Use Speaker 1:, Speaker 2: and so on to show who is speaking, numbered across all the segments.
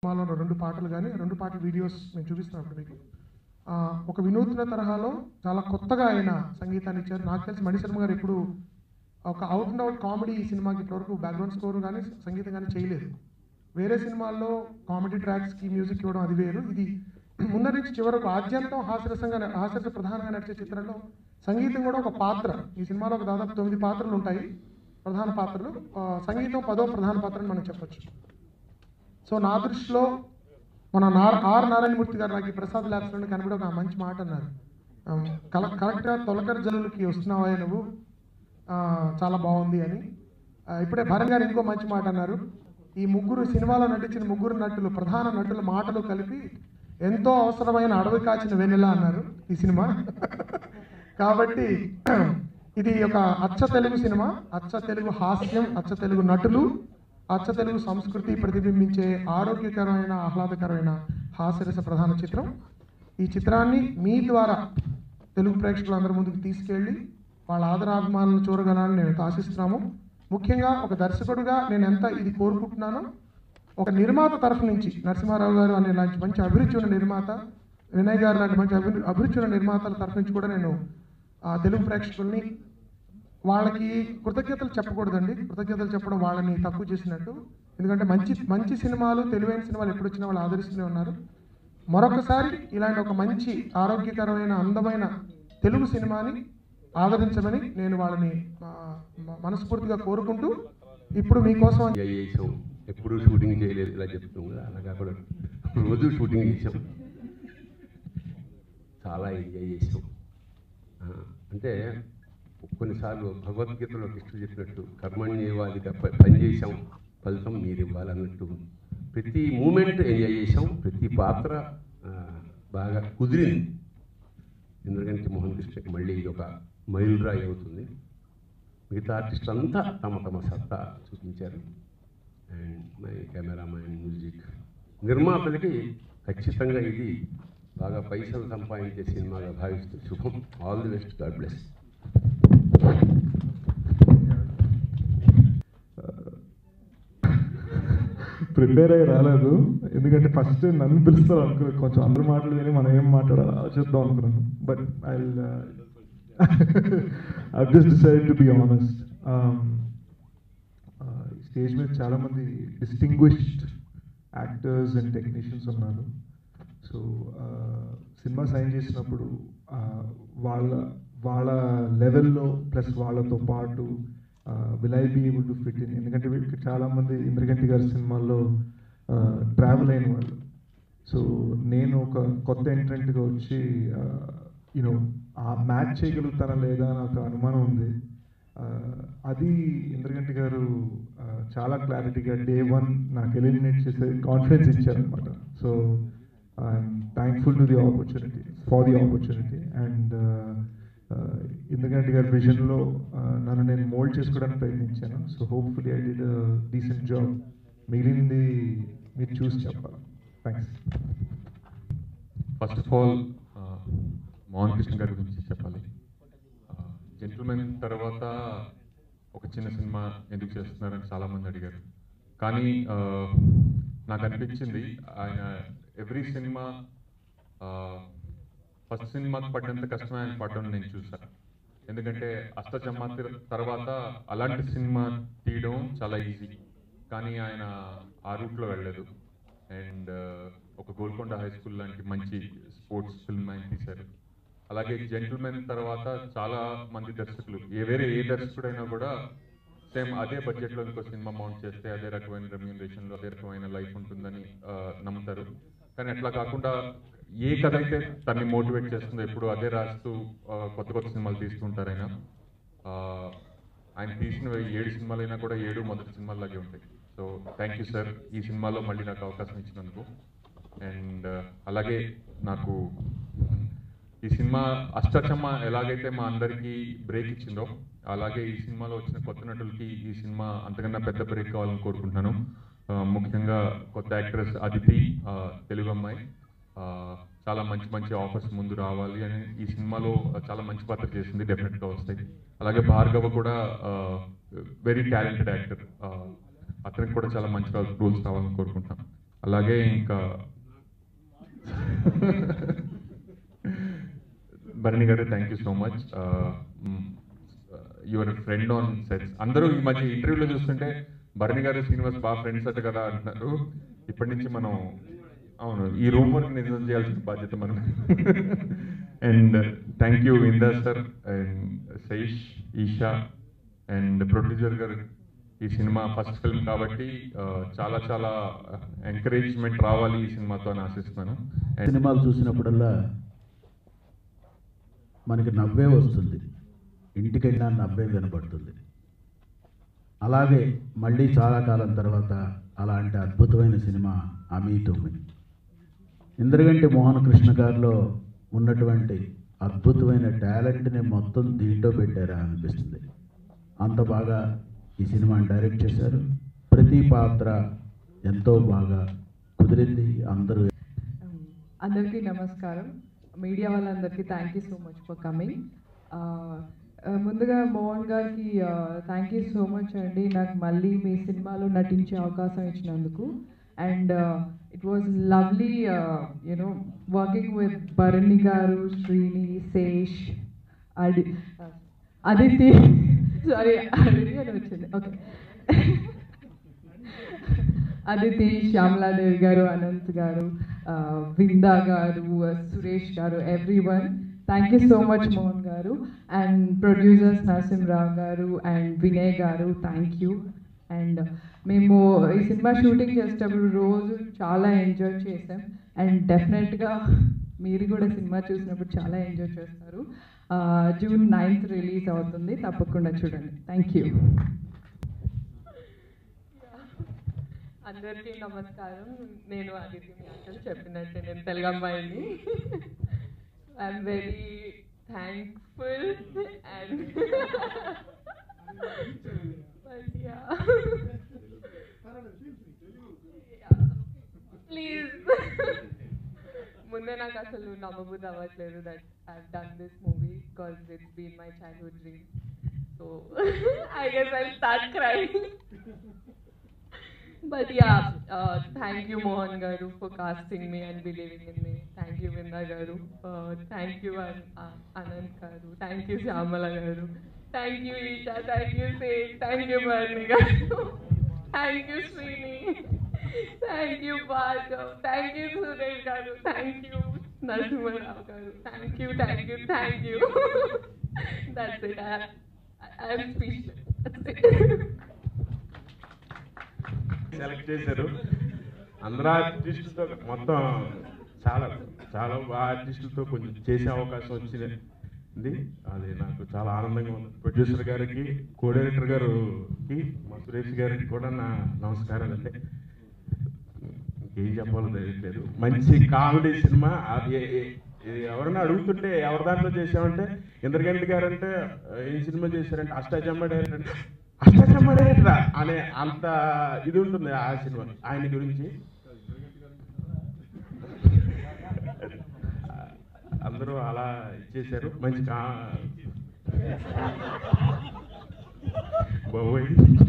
Speaker 1: సినిమాలో ఉన్న రెండు పాటలు కానీ రెండు పాటల వీడియోస్ మేము చూపిస్తాం ఇప్పుడు మీకు ఆ, ఒక వినూత్న తరహాలో చాలా కొత్తగా ఆయన సంగీతాన్ని ఇచ్చారు నాకు తెలిసి మణిశర్మ గారు ఎప్పుడు ఒక అవుట్ అండ్ అవుట్ కామెడీ ఈ సినిమాకి ఇప్పటివరకు బ్యాక్గ్రౌండ్ స్కోర్ కానీ సంగీతం కానీ చేయలేదు వేరే సినిమాల్లో కామెడీ ట్రాక్స్కి మ్యూజిక్ ఇవ్వడం అది వేరు ఇది ముందర నుంచి చివరకు ఆద్యంతం హాస్యరసంగా హాస్యరస ప్రధానంగా నడిచే చిత్రంలో సంగీతం కూడా ఒక పాత్ర ఈ సినిమాలో ఒక దాదాపు తొమ్మిది పాత్రలు ఉంటాయి ప్రధాన పాత్రలు ఆ, సంగీతం పదో ప్రధాన పాత్ర అని మనం చెప్పొచ్చు సో నా దృష్టిలో మన నార్ ఆర్ నారాయణమూర్తి గారు నాకు ఈ ప్రసాద్ ల్యాబ్స్లో కనబడి ఒక మంచి మాట అన్నారు ఆ, కల కరెక్ట్గా తొలకరి జల్లులకి వస్తున్నావా నువ్వు ఆ, చాలా బాగుంది అని ఆ, ఇప్పుడే భరణ్ గారు ఇంకో మంచి మాట అన్నారు ఈ ముగ్గురు సినిమాలో నటించిన ముగ్గురు నటులు ప్రధాన నటుల మాటలు కలిపి ఎంతో అవసరమైన అడవి కాచిన వెన్నెల అన్నారు ఈ సినిమా కాబట్టి ఇది ఒక అచ్చ తెలుగు సినిమా అచ్చ తెలుగు హాస్యం అచ్చ తెలుగు నటులు అచ్చ తెలుగు సంస్కృతి ప్రతిబింబించే ఆరోగ్యకరమైన ఆహ్లాదకరమైన హాస్యరస ప్రధాన చిత్రం ఈ చిత్రాన్ని మీ ద్వారా తెలుగు ప్రేక్షకులందరి ముందుకు తీసుకెళ్ళి వాళ్ళ ఆదరాభిమానులను చూడగలని నేను ఆశిస్తున్నాము ముఖ్యంగా ఒక దర్శకుడుగా నేను ఎంత ఇది కోరుకుంటున్నానో ఒక నిర్మాత తరఫు నుంచి నరసింహారావు గారు అనే లాంటి మంచి అభిరుచి ఉన్న నిర్మాత వినయ్ గారు లాంటి మంచి అభి అభిరుచి ఉన్న నిర్మాతల తరఫు నుంచి కూడా నేను ఆ తెలుగు ప్రేక్షకుల్ని వాళ్ళకి కృతజ్ఞతలు చెప్పకూడదండి కృతజ్ఞతలు చెప్పడం వాళ్ళని తక్కువ చేసినట్టు ఎందుకంటే మంచి మంచి సినిమాలు తెలివైన సినిమాలు ఎప్పుడు వచ్చినా వాళ్ళు ఆదరిస్తూనే ఉన్నారు మరొకసారి ఇలాంటి ఒక మంచి ఆరోగ్యకరమైన అందమైన తెలుగు సినిమాని ఆదరించమని నేను వాళ్ళని ఆ, మ- మనస్ఫూర్తిగా కోరుకుంటూ ఇప్పుడు మీకోసం
Speaker 2: ఎంజాయ్ చేసాం ఎప్పుడూ షూటింగ్ చేయలేదు ఇలా చెప్తాం కదా అలాగా కూడా రోజు షూటింగ్ చేసాం చాలా ఎంజాయ్ చేసాం ఆ, అంటే కొన్నిసార్లు భగవద్గీతలో కృష్ణుడు చెప్పినట్టు కర్మణ్యేవాదిగా ప- పని చేసాం ఫలితం మీరు ఇవ్వాలన్నట్టు ప్రతి మూమెంట్ ఎంజాయ్ చేసాం ప్రతి పాత్ర ఆ, బాగా కుదిరింది ఎందుకంటే మోహన్ కృష్ణకి మళ్ళీ ఇది ఒక మైలురాయి అవుతుంది మిగతా ఆర్టిస్టులు అంతా తమ తమ సత్తా చూపించారు అండ్ మై కెమెరామ్యాన్ మ్యూజిక్ నిర్మాతలకి ఖచ్చితంగా ఇది బాగా పైసలు సంపాదించే సినిమాగా భావిస్తూ శుభం all the best god bless
Speaker 3: prepare అయ్యి రాలేదు ఎందుకంటే ఫస్ట్ నన్ను పిలుస్తారు అనుకున్నాను కొంచెం అందరూ మాటలు విని మనం ఏం మాట్లాడాలో ఆలోచిద్దాం అనుకున్నాను but I I just decide to be honest stage మీద చాలా మంది డిస్టింగ్విష్డ్ యాక్టర్స్ అండ్ టెక్నీషియన్స్ ఉన్నారు సో సినిమా సైన్ చేసినప్పుడు uh, వాళ్ళ వాళ్ళ లెవెల్లో ప్లస్ వాళ్ళతో పాటు will I be able to fit in ఎందుకంటే వీళ్ళకి చాలామంది ఇంద్రగంటి గారి సినిమాల్లో ట్రావెల్ అయిన వాళ్ళు సో నేను ఒక కొత్త ఎంట్రెంట్గా వచ్చి యూనో ఆ మ్యాచ్ చేయగలుగుతానా లేదా అని ఒక అనుమానం ఉంది ఆ, అది ఇంద్రగంటి గారు ఆ, చాలా క్లారిటీగా డే వన్ నాకు ఎలిమినేట్ చేసే కాన్ఫిడెన్స్ ఇచ్చారనమాట so I'm thankful to the opportunity for the opportunity and Indraganti garu విజన్లో నన్ను నేను మోల్డ్ చేసుకోవడానికి ప్రయత్నించాను so hopefully I did decent job మిగిలింది మీరు చూసి చెప్పాలి thanks
Speaker 4: first of all Mohan Krishna garu గురించి చెప్పాలి జెంటిల్మెన్ తర్వాత ఒక చిన్న సినిమా ఎందుకు చేస్తున్నారని చాలా మంది అడిగారు కానీ ఆ, నాకు అనిపించింది ఆయన ఎవ్రీ సినిమా ఫస్ట్ సినిమాకి పడినంత కష్టమే ఆయన పడడం నేను చూసాను ఎందుకంటే అష్టచమ్మ తిర- తర్వాత అలాంటి సినిమా తీయడం చాలా ఈజీ కానీ ఆయన ఆ రూట్లో వెళ్ళలేదు అండ్ ఒక గోల్కొండ హై స్కూల్ లాంటి మంచి స్పోర్ట్స్ ఫిల్మ్ ఆయన తీశారు అలాగే జెంటిల్మెన్ తర్వాత చాలా మంది దర్శకులు ఏ వేరే ఏ దర్శకుడైనా కూడా సేమ్ అదే బడ్జెట్లో ఇంకో సినిమా మౌంట్ చేస్తే అదే రకమైన రెమ్యూనరేషన్లో అదే రకమైన లైఫ్ ఉంటుందని ఆ, నమ్ముతారు కానీ అట్లా కాకుండా ఏ కథ అయితే తన్ని మోటివేట్ చేస్తుందో ఎప్పుడు అదే రాస్తూ ఆ, కొత్త కొత్త సినిమాలు తీస్తుంటారు ఆయన ఆ, ఆయన తీసిన ఏడు సినిమాలైనా కూడా ఏడు మొదటి సినిమాల్లాగే ఉంటాయి సో థ్యాంక్ యూ సార్ ఈ సినిమాలో మళ్ళీ నాకు అవకాశం ఇచ్చినందుకు అండ్ అలాగే నాకు ఈ సినిమా అష్టచమ్మ ఎలాగైతే మా అందరికీ బ్రేక్ ఇచ్చిందో అలాగే ఈ సినిమాలో వచ్చిన కొత్త నటులకి ఈ సినిమా అంతకన్నా పెద్ద బ్రేక్ కావాలని కోరుకుంటున్నాను ఆ, ముఖ్యంగా కొత్త యాక్ట్రెస్ అదితి ఆ, తెలుగు అమ్మాయి ఆ, చాలా మంచి మంచి ఆఫర్స్ ముందు రావాలి అని ఈ సినిమాలో చాలా మంచి పాత్ర చేసింది డెఫినెట్గా వస్తాయి అలాగే భార్గవ కూడా వెరీ టాలెంటెడ్ యాక్టర్ అతనికి కూడా చాలా మంచి రోల్స్ రావాలని కోరుకుంటున్నాను అలాగే ఇంకా Bharani garu thank you so much your friend on sets అందరూ ఈ మధ్య ఇంటర్వ్యూలో చూస్తుంటే భరణి గారు శ్రీనివాస్ బాగా ఫ్రెండ్స్ అట కదా అంటున్నారు ఇప్పటి నుంచి మనం అవును ఈ రూమ్ వర్క్ నిజం చేయాల్సిన బాధ్యత మనం అండ్ థ్యాంక్ యూ ఇందా సార్ అండ్ సైష్ ఈషా అండ్ ప్రొడ్యూసర్ గారు ఈ సినిమా ఫస్ట్ ఫిల్మ్ కాబట్టి ఆ, చాలా చాలా ఎంకరేజ్మెంట్ రావాలి ఈ సినిమాతో అని ఆశిస్తున్నాను అండ్
Speaker 5: సినిమాలు చూసినప్పుడల్లా మనకి నవ్వే వస్తుంది ఇంటికి వెళ్ళినా నవ్వే వినపడుతుంది అలాగే మళ్ళీ చాలా కాలం తర్వాత అలాంటి అద్భుతమైన సినిమా అమీ తుమ్మి ఇంద్రగంటి మోహన్ కృష్ణ గారిలో ఉన్నటువంటి అద్భుతమైన టాలెంట్ని మొత్తం దీంట్లో పెట్టారా అనిపిస్తుంది అంత బాగా ఈ సినిమాని డైరెక్ట్ చేశారు ప్రతి పాత్ర ఎంతో బాగా కుదిరింది అందరూ
Speaker 6: అందరికీ నమస్కారం మీడియా వాళ్ళందరికీ thank you so much for coming ముందుగా మోహన్ గారికి థ్యాంక్ యూ సో మచ్ అండి నాకు మళ్ళీ మీ సినిమాలో నటించే అవకాశం ఇచ్చినందుకు and it was lovely you know working with Bharani garu Srini Sesh అడి అదితి సారీ అదితి అని వచ్చింది ఓకే అదితి శ్యామలాదేవి గారు అనంత్ గారు ఆ, విందా గారు ఆ, Suresh garu everyone thank you so much Mohan garu and producers Narasimharao గారు అండ్ వినయ్ గారు థ్యాంక్ యూ అండ్ మేము ఈ సినిమా షూటింగ్ చేసేటప్పుడు రోజు చాలా ఎంజాయ్ చేసాం అండ్ డెఫినెట్గా మీరు కూడా సినిమా చూసినప్పుడు చాలా ఎంజాయ్ చేస్తారు జూన్ నైన్త్ రిలీజ్ అవుతుంది తప్పకుండా చూడండి థ్యాంక్ యూ
Speaker 7: అందరికీ నమస్కారం నేను ఆదిత్య మీ అంకల్ చెప్పినట్టే నేను తెలుగు అమ్మాయిని I'm very thankful and please ముందే నాకు అసలు నమ్మబుద్ధి అవ్వట్లేదు that I done this movie because it's been my childhood dream so I guess I start crime But yeah, uh, thank you, Mohan Garu, for casting me and believing in me. Thank you, Vinda Garu. Uh, thank you, An- uh, Anand Garu. Thank you, Shyamala Garu. Thank you, Isha. Thank you, Seth. Thank you, Barney Garu. thank you, Srini. Thank you, Bhargav. Thank you, Suresh Garu. Thank you, Narasimha Rao Garu. Thank you, thank you, thank you. That's it. I, I, I'm speechless. That's it.
Speaker 8: Select చేశారు అందరూ ఆర్టిస్టులతో మొత్తం చాలా చాలా ఆర్టిస్టులతో కొంచెం చేసే అవకాశం వచ్చింది అది నాకు చాలా ఆనందంగా ఉంది ప్రొడ్యూసర్ గారికి కో డైరెక్టర్ గారికి మా సురేష్ గారికి కూడా నా నమస్కారాలు అండి ఇంకేం చెప్పాలో తెలియట్లేదు మంచి కామెడీ సినిమా అది ఏ- ఏ- ఇది ఎవరైనా అడుగుతుంటే ఎవరి దాంట్లో చేసామంటే ఇంద్రగంటి గారు అంటే ఏం సినిమా చేశారంటే అష్టాచమ్మ డైరెక్టర్ అంటే అష్టాచమ్మ డైరెక్టరా అనే అంత ఇది ఉంటుంది ఆ సినిమా ఆయన గురించి అందరూ అలా ఇచ్చేశారు మంచి కా బాబోయ్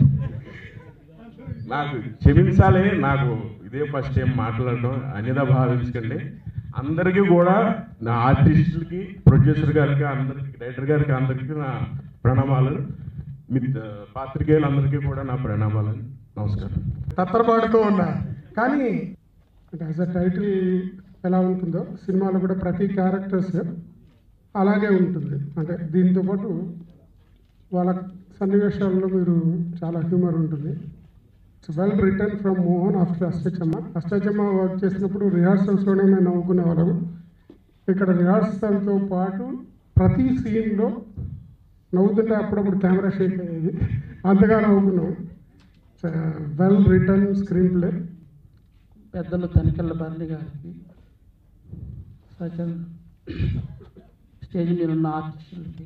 Speaker 8: నాకు క్షమించాలి నాకు ఇదే ఫస్ట్ టైం మాట్లాడడం అన్యదా భావించకండి అందరికీ కూడా నా ఆర్టిస్టులకి ప్రొడ్యూసర్ గారికి అందరికి డైరెక్టర్ గారికి అందరికీ నా ప్రణామాలు మీ పాత్రికేయులందరికీ కూడా నా ప్రణామాలు నమస్కారం
Speaker 1: తత్తరపాడుతూ ఉన్నా కానీ అంటే యాజ్ అ టైటిల్ ఎలా ఉంటుందో సినిమాలో కూడా ప్రతి క్యారెక్టర్స్ అలాగే ఉంటుంది అంటే దీంతో పాటు వాళ్ళ సన్నివేశాల్లో మీరు చాలా హ్యూమర్ ఉంటుంది it's well return from Mohan after Ashtachamma Ashtachamma work చేసినప్పుడు రిహార్సల్స్లోనే మేము నవ్వుకునే వాళ్ళము ఇక్కడ రిహార్సల్తో పాటు ప్రతి సీన్లో నవ్వుతుంటే అప్పుడప్పుడు కెమెరా షేక్ అయ్యేది అంతగా నవ్వుకున్నాం వెల్ రిటర్న్ స్క్రీన్ ప్లే
Speaker 9: పెద్దలు తనికెళ్ళ భరణి గారికి సజన్ స్టేజ్ మీద ఉన్న ఆర్టిస్టులకి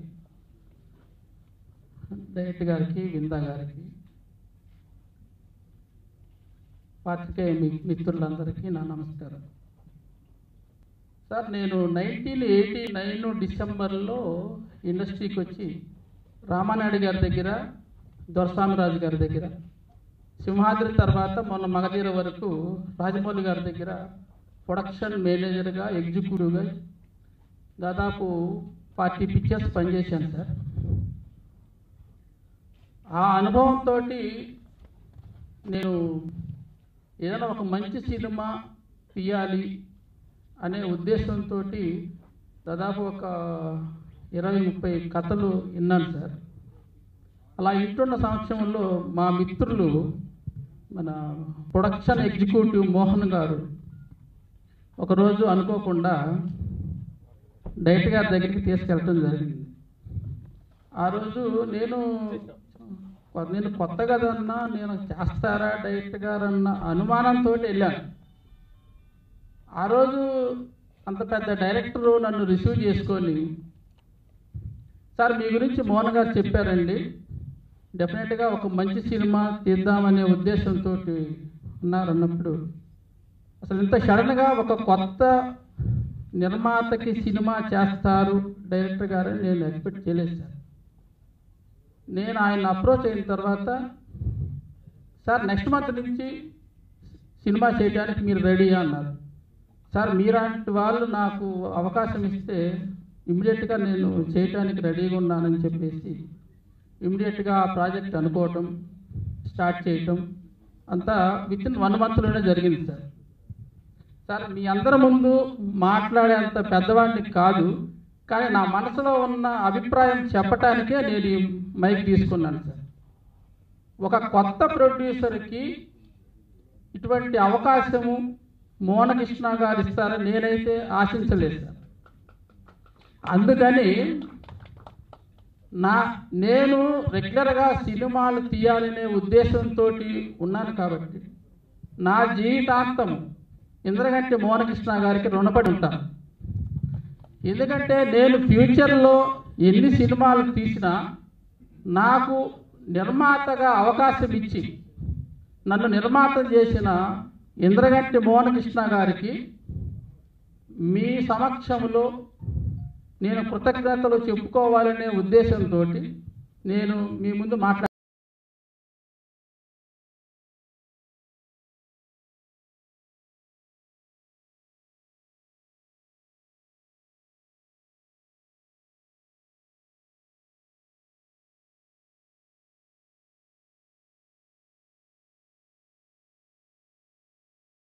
Speaker 9: డైరెక్టర్ గారికి విందా గారికి పాత్రికేయ మి- మిత్రులందరికీ నా నమస్కారం సార్ నేను నైన్టీన్ ఎయిటీ నైన్ డిసెంబర్లో ఇండస్ట్రీకి వచ్చి రామానాయుడు గారి దగ్గర దొరస్వామిరాజు గారి దగ్గర సింహాద్రి తర్వాత మొన్న మగధీర వరకు రాజమౌళి గారి దగ్గర ప్రొడక్షన్ మేనేజర్గా ఎగ్జిక్యూటివ్గా దాదాపు ఫార్టీ పిక్చర్స్ పనిచేశాను సార్ ఆ అనుభవంతో నేను ఏదైనా ఒక మంచి సినిమా తీయాలి అనే ఉద్దేశంతో దాదాపు ఒక ఇరవై ముప్పై కథలు విన్నాను సార్ అలా ఇంటున్న సంవత్సరంలో మా మిత్రులు మన ప్రొడక్షన్ ఎగ్జిక్యూటివ్ మోహన్ గారు ఒకరోజు అనుకోకుండా డైరెక్టర్ గారి దగ్గరికి తీసుకెళ్ళటం జరిగింది ఆ రోజు నేను నేను కొత్త కదన్నా నేను చేస్తారా డైరెక్టర్ గారు అన్న అనుమానంతో వెళ్ళాను ఆ రోజు అంత పెద్ద డైరెక్టరు నన్ను రిసీవ్ చేసుకొని సార్ మీ గురించి మోహన్ గారు చెప్పారండి డెఫినెట్గా ఒక మంచి సినిమా తీద్దామనే ఉద్దేశంతో ఉన్నారన్నప్పుడు అసలు ఇంత సడన్గా ఒక కొత్త నిర్మాతకి సినిమా చేస్తారు డైరెక్టర్ గారు అని నేను ఎక్స్పెక్ట్ చేయలేదు సార్ నేను ఆయన అప్రోచ్ అయిన తర్వాత సార్ నెక్స్ట్ మంత్ నుంచి సినిమా చేయడానికి మీరు రెడీ అన్నారు సార్ మీలాంటి వాళ్ళు నాకు అవకాశం ఇస్తే ఇమ్మీడియట్గా నేను చేయడానికి రెడీగా ఉన్నానని చెప్పేసి ఇమ్మీడియట్గా ఆ ప్రాజెక్ట్ అనుకోవటం స్టార్ట్ చేయటం అంతా విత్ ఇన్ వన్ మంత్లోనే జరిగింది సార్ సార్ మీ అందరి ముందు మాట్లాడేంత పెద్దవాడిని కాదు కానీ నా మనసులో ఉన్న అభిప్రాయం చెప్పటానికే నేను ఈ మైక్ తీసుకున్నాను సార్ ఒక కొత్త ప్రొడ్యూసర్కి ఇటువంటి అవకాశము మోనకృష్ణ గారు ఇస్తారని నేనైతే ఆశించలేదు సార్ అందుకని నా నేను రెగ్యులర్గా సినిమాలు తీయాలనే ఉద్దేశంతో ఉన్నాను కాబట్టి నా జీవితాంతం ఇంద్రగంటి మోహనకృష్ణ గారికి రుణపడి ఉంటాను ఎందుకంటే నేను ఫ్యూచర్లో ఎన్ని సినిమాలు తీసినా నాకు నిర్మాతగా అవకాశం ఇచ్చి నన్ను నిర్మాత చేసిన ఇంద్రగంటి మోహనకృష్ణ గారికి మీ సమక్షంలో నేను కృతజ్ఞతలు చెప్పుకోవాలనే ఉద్దేశంతో నేను మీ ముందు మాట్లా